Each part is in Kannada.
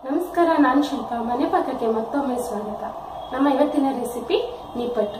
ನಮಸ್ಕಾರ ನಾನು ಶಿಲ್ಪಾ ಮನೆ ಪಾಕಕ್ಕೆ ಮತ್ತೊಮ್ಮೆ ಸ್ವಾಗತ ನಮ್ಮ ಇವತ್ತಿನ ರೆಸಿಪಿ ನಿಪ್ಪಟ್ಟು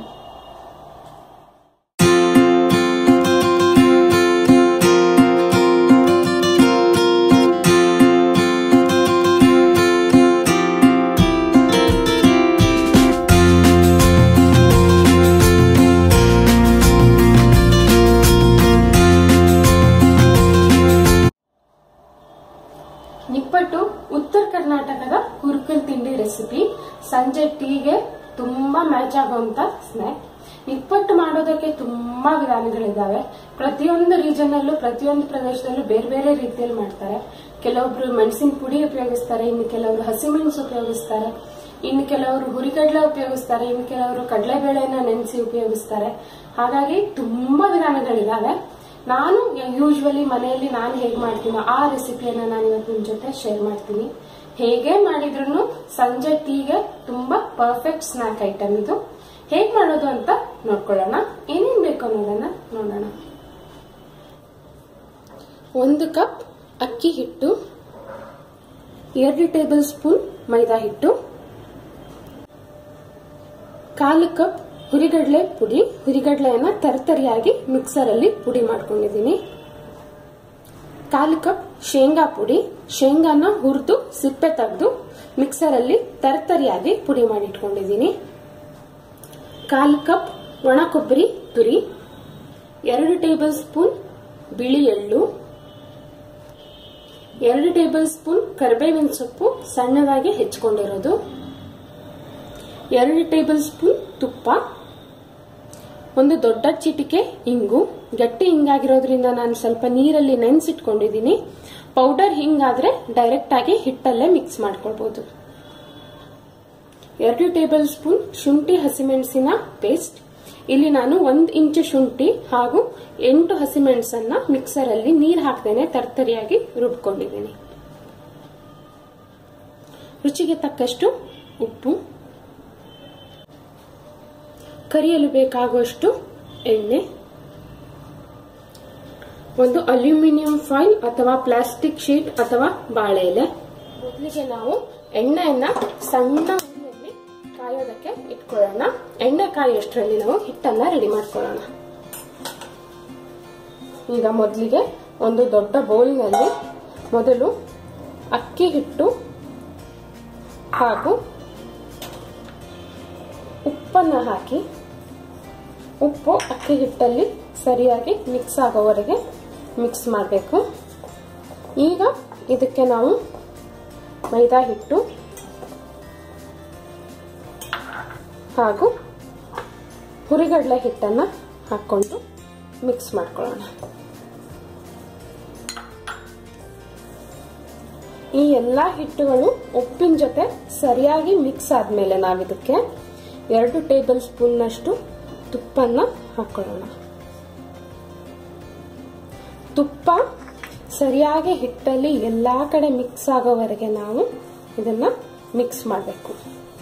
ನಿಪ್ಪಟ್ಟು ಉತ್ತರ ಕರ್ನಾಟಕದ ಹುರ್ಕಲ್ ತಿಂಡಿ ರೆಸಿಪಿ ಸಂಜೆ ಟೀಗೆ ತುಂಬಾ ಮ್ಯಾಚ್ ಆಗುವಂತ ಸ್ನ್ಯಾಕ್ ನಿಪ್ಪಟ್ಟು ಮಾಡೋದಕ್ಕೆ ತುಂಬಾ ವಿಧಾನಗಳಿದ್ದಾವೆ ಪ್ರತಿಯೊಂದು ರೀಜನ್ ಅಲ್ಲೂ ಪ್ರತಿಯೊಂದು ಪ್ರದೇಶದಲ್ಲೂ ಬೇರೆ ಬೇರೆ ರೀತಿಯಲ್ಲಿ ಮಾಡ್ತಾರೆ ಕೆಲವೊಬ್ರು ಮೆಣಸಿನ ಪುಡಿ ಉಪಯೋಗಿಸ್ತಾರೆ ಇನ್ನು ಕೆಲವರು ಹಸಿಮೆಣಸು ಉಪಯೋಗಿಸ್ತಾರೆ ಇನ್ನು ಕೆಲವರು ಹುರಿಗಡ್ಲೆ ಉಪಯೋಗಿಸ್ತಾರೆ ಇನ್ನು ಕೆಲವರು ಕಡಲೆಬೇಳೆನ ನೆನೆಸಿ ಉಪಯೋಗಿಸ್ತಾರೆ ಹಾಗಾಗಿ ತುಂಬಾ ವಿಧಾನಗಳಿದಾವೆ ನಾನು ಯೂಶ್ವಲಿ ಮನೆಯಲ್ಲಿ ನಾನು ಹೇಗೆ ಮಾಡ್ತೀನೋ ಆ ರೆಸಿಪಿಯನ್ನ ನಾನು ಇವತ್ತು ನಿಮ್ ಜೊತೆ ಶೇರ್ ಮಾಡ್ತೀನಿ ಹೇಗೆ ಮಾಡಿದ್ರು ಸಂಜೆ ಟೀಗೆ ತುಂಬಾ ಪರ್ಫೆಕ್ಟ್ ಸ್ನಾಕ್ ಐಟಮ್ ಇದು ಹೇಗ್ ಮಾಡೋದು ಅಂತ ನೋಡ್ಕೊಳ್ಳೋಣ ಏನೇನ್ ಬೇಕು ಅನ್ನೋದನ್ನ ನೋಡೋಣ ಒಂದು ಕಪ್ ಅಕ್ಕಿ ಹಿಟ್ಟು ಎರಡು ಟೇಬಲ್ ಸ್ಪೂನ್ ಮೈದಾ ಹಿಟ್ಟು ಕಾಲು ಕಪ್ ಹುರಿಗಡ್ಲೆ ಪುಡಿ ಹುರಿಗಡ್ಲೆಯನ್ನ ತರತರಿಯಾಗಿ ಮಿಕ್ಸರ್ ಅಲ್ಲಿ ಪುಡಿ ಮಾಡ್ಕೊಂಡಿದ್ದೀನಿ ಕಾಲು ಕಪ್ ಶೇಂಗಾ ಪುಡಿ ಶೇಂಗಾನ ಹುರಿದು ಸಿಪ್ಪೆ ತೆಗೆದು ಮಿಕ್ಸರ್ ಅಲ್ಲಿ ತರತರಿಯಾಗಿ ಪುಡಿ ಮಾಡಿ ಇಟ್ಕೊಂಡಿದ್ದೀನಿ ಕಾಲು ಕಪ್ ಒಣ ಕೊಬ್ಬರಿ ತುರಿ ಎರಡು ಟೇಬಲ್ ಸ್ಪೂನ್ ಬಿಳಿ ಎಳ್ಳು ಎರಡು ಟೇಬಲ್ ಸ್ಪೂನ್ ಕರಿಬೇವಿನ ಸೊಪ್ಪು ಸಣ್ಣದಾಗಿ ಹೆಚ್ಕೊಂಡಿರೋದು ಎರಡು ಟೇಬಲ್ ಸ್ಪೂನ್ ತುಪ್ಪ ಒಂದು ದೊಡ್ಡ ಚಿಟಿಕೆ ಇಂಗು ಗಟ್ಟಿ ಹಿಂಗಾಗಿರೋದ್ರಿಂದ ನಾನು ಸ್ವಲ್ಪ ನೀರಲ್ಲಿ ನೆನೆಸಿಟ್ಕೊಂಡಿದ್ದೀನಿ ಪೌಡರ್ ಹಿಂಗಾದ್ರೆ ಡೈರೆಕ್ಟ್ ಆಗಿ ಹಿಟ್ಟಲ್ಲೇ ಮಿಕ್ಸ್ ಮಾಡ್ಕೊಳ್ಬಹುದು ಎರಡು ಟೇಬಲ್ ಸ್ಪೂನ್ ಶುಂಠಿ ಹಸಿಮೆಣಸಿನ ಪೇಸ್ಟ್ ಇಲ್ಲಿ ನಾನು ಒಂದ್ ಇಂಚು ಶುಂಠಿ ಹಾಗೂ ಎಂಟು ಹಸಿಮೆಣಸನ್ನ ಮಿಕ್ಸರ್ ಅಲ್ಲಿ ನೀರ್ ಹಾಕ್ದೇನೆ ತರ್ತರಿಯಾಗಿ ರುಬ್ಕೊಂಡಿದ್ದೀನಿ ರುಚಿಗೆ ತಕ್ಕಷ್ಟು ಉಪ್ಪು ಕರಿಯಲು ಬೇಕಾಗುವಷ್ಟು ಎಣ್ಣೆ ಒಂದು ಅಲ್ಯೂಮಿನಿಯಂ ಫಾಯಿಲ್ ಅಥವಾ ಪ್ಲಾಸ್ಟಿಕ್ ಶೀಟ್ ಅಥವಾ ಬಾಳೆ ಎಲೆ ಮೊದಲಿಗೆ ನಾವು ಎಣ್ಣೆಯನ್ನ ಸಣ್ಣ ಉರಿಯಲ್ಲಿ ಕಾಯೋದಕ್ಕೆ ಇಟ್ಕೊಳ್ಳೋಣ ಎಣ್ಣೆ ಕಾಯೋಷ್ಟರಲ್ಲಿ ನಾವು ಹಿಟ್ಟನ್ನ ರೆಡಿ ಮಾಡ್ಕೊಳ್ಳೋಣ ಈಗ ಮೊದಲಿಗೆ ಒಂದು ದೊಡ್ಡ ಬೌಲ್ನಲ್ಲಿ ಮೊದಲು ಅಕ್ಕಿ ಹಿಟ್ಟು ಹಾಗೂ ಉಪ್ಪನ್ನು ಹಾಕಿ ಉಪ್ಪು ಅಕ್ಕಿ ಹಿಟ್ಟಲ್ಲಿ ಸರಿಯಾಗಿ ಮಿಕ್ಸ್ ಆಗೋವರೆಗೆ ಮಿಕ್ಸ್ ಮಾಡಬೇಕು ಈಗ ಇದಕ್ಕೆ ನಾವು ಮೈದಾ ಹಿಟ್ಟು ಹಾಗೂ ಹುರಿಗಡಲೆ ಹಿಟ್ಟನ್ನು ಹಾಕ್ಕೊಂಡು ಮಿಕ್ಸ್ ಮಾಡ್ಕೊಳ್ಳೋಣ ಈ ಎಲ್ಲ ಹಿಟ್ಟುಗಳು ಉಪ್ಪಿನ ಜೊತೆ ಸರಿಯಾಗಿ ಮಿಕ್ಸ್ ಆದ್ಮೇಲೆ ನಾವಿದಕ್ಕೆ ಎರಡು ಟೇಬಲ್ ಸ್ಪೂನ್ನಷ್ಟು ತುಪ್ಪನ್ನ ಹಾಕೊಳ್ಳೋಣ ತುಪ್ಪ ಸರಿಯಾಗಿ ಹಿಟ್ಟಲ್ಲಿ ಎಲ್ಲಾ ಕಡೆ ಮಿಕ್ಸ್ ಆಗೋವರೆಗೆ ನಾವು ಇದನ್ನ ಮಿಕ್ಸ್ ಮಾಡಬೇಕು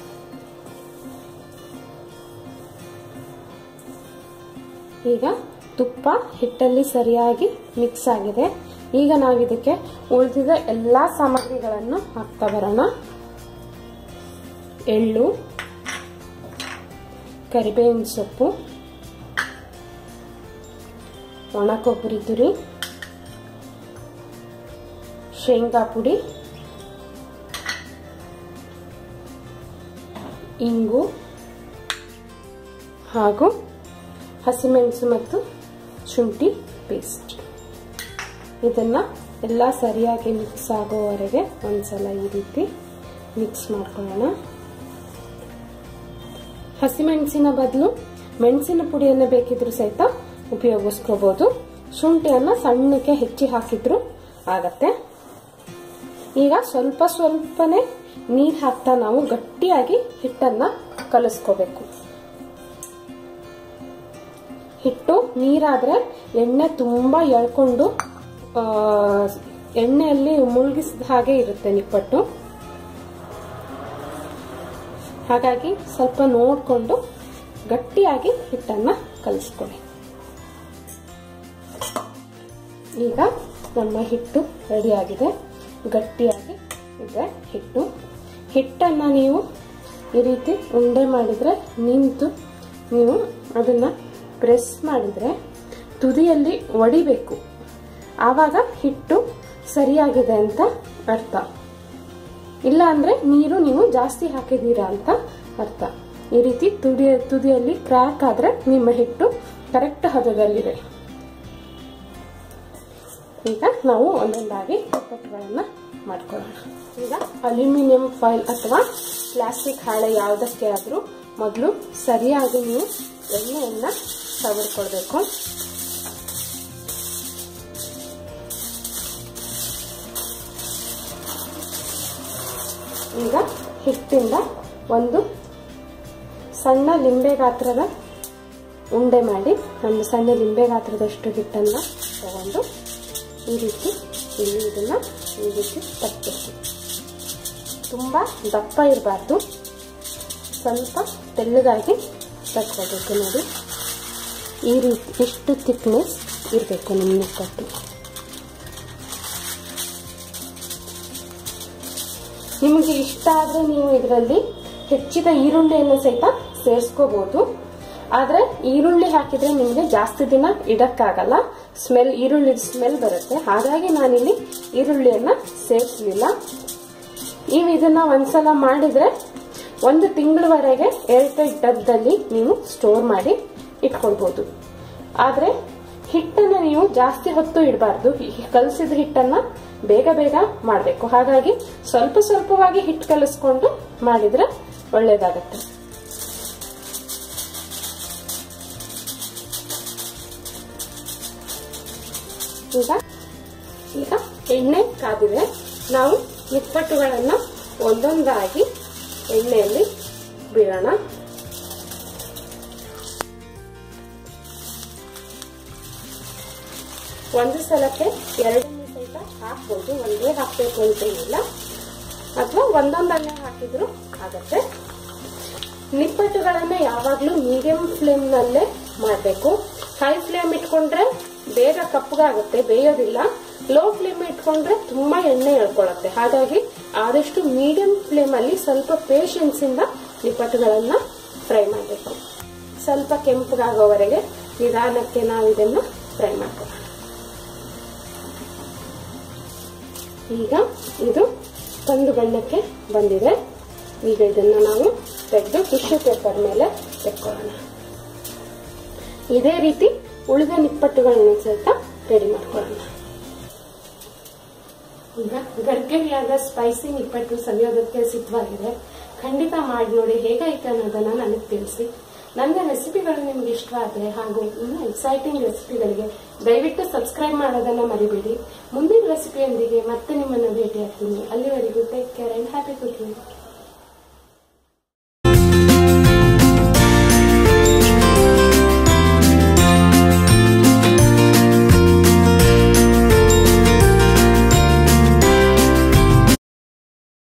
ಈಗ ತುಪ್ಪ ಹಿಟ್ಟಲ್ಲಿ ಸರಿಯಾಗಿ ಮಿಕ್ಸ್ ಆಗಿದೆ ಈಗ ನಾವು ಇದಕ್ಕೆ ಉಳಿದಿದ ಎಲ್ಲಾ ಸಾಮಗ್ರಿಗಳನ್ನು ಹಾಕ್ತಾ ಬರೋಣ ಎಳ್ಳು ಕರಿಬೇವಿನ ಸೊಪ್ಪು ಒಣ ಕೊಬ್ಬರಿ ತುರಿ ಶೇಂಗಾ ಪುಡಿ ಇಂಗು ಹಾಗೂ ಹಸಿಮೆಣಸು ಮತ್ತು ಶುಂಠಿ ಪೇಸ್ಟ್ ಇದನ್ನ ಎಲ್ಲ ಸರಿಯಾಗಿ ಮಿಕ್ಸ್ ಆಗೋವರೆಗೆ ಒಂದ್ಸಲ ಈ ರೀತಿ ಮಿಕ್ಸ್ ಮಾಡ್ಕೊಳ್ಳೋಣ ಹಸಿಮೆಣಸಿನ ಬದಲು ಮೆಣಸಿನ ಪುಡಿಯನ್ನು ಬೇಕಿದ್ರೂ ಸಹಿತ ಉಪಯೋಗಿಸ್ಕೋಬಹುದು ಶುಂಠಿಯನ್ನ ಸಣ್ಣಕ್ಕೆ ಹೆಚ್ಚಿ ಹಾಕಿದ್ರು ಆಗತ್ತೆ ಈಗ ಸ್ವಲ್ಪ ಸ್ವಲ್ಪನೇ ನೀರ್ ಹಾಕ್ತಾ ನಾವು ಗಟ್ಟಿಯಾಗಿ ಹಿಟ್ಟನ್ನ ಕಲಿಸ್ಕೋಬೇಕು ಹಿಟ್ಟು ನೀರಾದ್ರೆ ಎಣ್ಣೆ ತುಂಬಾ ಎಳ್ಕೊಂಡು ಎಣ್ಣೆಯಲ್ಲಿ ಮುಳುಗಿಸಿದ ಹಾಗೆ ಇರುತ್ತೆ ನಿಪ್ಪಟ್ಟು ಹಾಗಾಗಿ ಸ್ವಲ್ಪ ನೋಡಿಕೊಂಡು ಗಟ್ಟಿಯಾಗಿ ಹಿಟ್ಟನ್ನ ಕಲಿಸ್ಕೊಳ್ಳಿ ಈಗ ನಮ್ಮ ಹಿಟ್ಟು ರೆಡಿಯಾಗಿದೆ ಗಟ್ಟಿಯಾಗಿ ಇದೆ ಹಿಟ್ಟು ಹಿಟ್ಟನ್ನು ನೀವು ಈ ರೀತಿ ಉಂಡೆ ಮಾಡಿದರೆ ನಿಂತು ನೀವು ಅದನ್ನು ಪ್ರೆಸ್ ಮಾಡಿದರೆ ತುದಿಯಲ್ಲಿ ಒಡಿಬೇಕು ಆವಾಗ ಹಿಟ್ಟು ಸರಿಯಾಗಿದೆ ಅಂತ ಅರ್ಥ ಇಲ್ಲ ಅಂದ್ರೆ ನೀರು ನೀವು ಜಾಸ್ತಿ ಹಾಕಿದ್ದೀರಾ ಅಂತ ಅರ್ಥ ಈ ರೀತಿ ತುದಿ ತುದಿಯಲ್ಲಿ ಕ್ರ್ಯಾಕ್ ಆದ್ರೆ ನಿಮ್ಮ ಹಿಟ್ಟು ಕರೆಕ್ಟ್ ಹದದಲ್ಲಿದೆ ಈಗ ನಾವು ಒಂದೊಂದಾಗಿ ನಿಪ್ಪಟ್ಟುಗಳನ್ನ ಮಾಡ್ಕೊಳ್ಳೋಣ ಈಗ ಅಲ್ಯೂಮಿನಿಯಂ ಫಾಯಿಲ್ ಅಥವಾ ಪ್ಲಾಸ್ಟಿಕ್ ಹಾಳೆ ಯಾವುದಕ್ಕೆ ಆದರೂ ಮೊದಲು ಸರಿಯಾಗಿ ನೀವು ಎಣ್ಣೆಯನ್ನ ಸವರ್ಕೊಳ್ಬೇಕು ಈಗ ಹಿಟ್ಟಿಂದ ಒಂದು ಸಣ್ಣ ಲಿಂಬೆ ಗಾತ್ರದ ಉಂಡೆ ಮಾಡಿ ಒಂದು ಸಣ್ಣ ಲಿಂಬೆ ಗಾತ್ರದಷ್ಟು ಹಿಟ್ಟನ್ನು ತಗೊಂಡು ಈ ರೀತಿ ಇಲ್ಲಿ ಇದನ್ನ ಈ ರೀತಿ ತಟ್ಟಬೇಕು ತುಂಬ ದಪ್ಪ ಇರಬಾರ್ದು ಸ್ವಲ್ಪ ತೆಳ್ಳಗಾಗಿ ತಟ್ಕೋಬೇಕು ನೋಡಿ ಈ ರೀತಿ ಇಷ್ಟು ಥಿಕ್ನೆಸ್ ಇರಬೇಕು ನಿಮ್ಮ ನಿಪ್ಪಟ್ಟು ನಿಮಗೆ ಇಷ್ಟ ಆದರೆ ನೀವು ಇದರಲ್ಲಿ ಹೆಚ್ಚಿದ ಈರುಳ್ಳಿಯನ್ನು ಸಹಿತ ಸೇರಿಸ್ಕೋಬಹುದು ಆದ್ರೆ ಈರುಳ್ಳಿ ಹಾಕಿದ್ರೆ ನಿಮಗೆ ಜಾಸ್ತಿ ದಿನ ಇಡಕ್ಕಾಗಲ್ಲ ಸ್ಮೆಲ್ ಈರುಳ್ಳಿ ಸ್ಮೆಲ್ ಬರುತ್ತೆ ಹಾಗಾಗಿ ನಾನಿಲ್ಲಿ ಈರುಳ್ಳಿಯನ್ನ ಸೇರಿಸಲಿಲ್ಲ ನೀವು ಇದನ್ನ ಒಂದ್ಸಲ ಮಾಡಿದ್ರೆ ಒಂದು ತಿಂಗಳವರೆಗೆ ಏರ್ಟೈಟ್ ಡಬ್ದಲ್ಲಿ ನೀವು ಸ್ಟೋರ್ ಮಾಡಿ ಇಟ್ಕೊಳ್ಬಹುದು ಆದ್ರೆ ಹಿಟ್ಟನ್ನ ನೀವು ಜಾಸ್ತಿ ಹೊತ್ತು ಇಡಬಾರ್ದು ಕಲಸಿದ ಹಿಟ್ಟನ್ನ ಬೇಗ ಬೇಗ ಮಾಡಬೇಕು ಹಾಗಾಗಿ ಸ್ವಲ್ಪ ಸ್ವಲ್ಪವಾಗಿ ಹಿಟ್ಟು ಕಲಿಸ್ಕೊಂಡು ಮಾಡಿದ್ರೆ ಒಳ್ಳೇದಾಗತ್ತೆ ಈಗ ಈಗ ಎಣ್ಣೆ ಕಾದಿದೆ ನಾವು ನಿಪ್ಪಟ್ಟುಗಳನ್ನ ಒಂದೊಂದಾಗಿ ಎಣ್ಣೆಯಲ್ಲಿ ಬಿಡೋಣ ಒಂದು ಸಲಕ್ಕೆ ಎರಡನೇ ಸಹಿತ ಹಾಕ್ಬೋದು ಒಂದೇ ಹಾಕ್ಬೇಕು ಅಂತ ಏನಿಲ್ಲ ಅಥವಾ ಒಂದೊಂದನ್ನೇ ಹಾಕಿದ್ರು ಆಗತ್ತೆ ನಿಪ್ಪಟ್ಟುಗಳನ್ನ ಯಾವಾಗ್ಲೂ ಮೀಡಿಯಂ ಫ್ಲೇಮ್ ನಲ್ಲೇ ಮಾಡಬೇಕು ಹೈ ಫ್ಲೇಮ್ ಇಟ್ಕೊಂಡ್ರೆ ಬೇಗ ಕಪ್ಪಗಾಗುತ್ತೆ ಬೇಯೋದಿಲ್ಲ ಲೋ ಫ್ಲೇಮ್ ಇಟ್ಕೊಂಡ್ರೆ ತುಂಬಾ ಎಣ್ಣೆ ಎಳ್ಕೊಳತ್ತೆ ಹಾಗಾಗಿ ಆದಷ್ಟು ಮೀಡಿಯಂ ಫ್ಲೇಮ್ ಅಲ್ಲಿ ಸ್ವಲ್ಪ ಪೇಷನ್ಸ್ ಇಂದ ನಿಪ್ಪಟ್ಟುಗಳನ್ನ ಫ್ರೈ ಮಾಡಬೇಕು ಸ್ವಲ್ಪ ಕೆಂಪಗಾಗೋವರೆಗೆ ನಿಧಾನಕ್ಕೆ ನಾವು ಇದನ್ನ ಫ್ರೈ ಮಾಡ್ಕೊಳ್ಳೋಣ ಈಗ ಇದು ಕಂದು ಬಣ್ಣಕ್ಕೆ ಬಂದಿದೆ ಈಗ ಇದನ್ನ ನಾವು ತೆಗೆದು ಟಿಶ್ಯೂ ಪೇಪರ್ ಮೇಲೆ ತೆಕ್ಕೊಳ್ಳೋಣ ಇದೇ ರೀತಿ ಉಳಿದ ನಿಪ್ಪಟ್ಟುಗಳನ್ನು ಸಹಿತ ರೆಡಿ ಮಾಡ್ಕೊಳ್ಳೋಣ ಈಗ ಗರ್ಗರಿಯಾದ ಸ್ಪೈಸಿ ನಿಪ್ಪಟ್ಟು ಸವಿಯೋದಕ್ಕೆ ಸಿದ್ಧವಾಗಿದೆ ಖಂಡಿತ ಮಾಡಿ ನೋಡಿ ಹೇಗಾಯ್ತು ಅನ್ನೋದನ್ನ ನನಗೆ ತಿಳಿಸಿ ನನ್ನ ರೆಸಿಪಿಗಳು ನಿಮ್ಗೆ ಇಷ್ಟವಾದ್ರೆ ಹಾಗೂ ಇನ್ನೂ ಎಕ್ಸೈಟಿಂಗ್ ರೆಸಿಪಿಗಳಿಗೆ ದಯವಿಟ್ಟು ಸಬ್ಸ್ಕ್ರೈಬ್ ಮಾಡೋದನ್ನ ಮರಿಬೇಡಿ ಮುಂದಿನ ರೆಸಿಪಿಯೊಂದಿಗೆ ಮತ್ತೆ ನಿಮ್ಮನ್ನು ಭೇಟಿ ಆಗ್ತೀನಿ ಅಲ್ಲಿವರೆಗೂ take care and happy cooking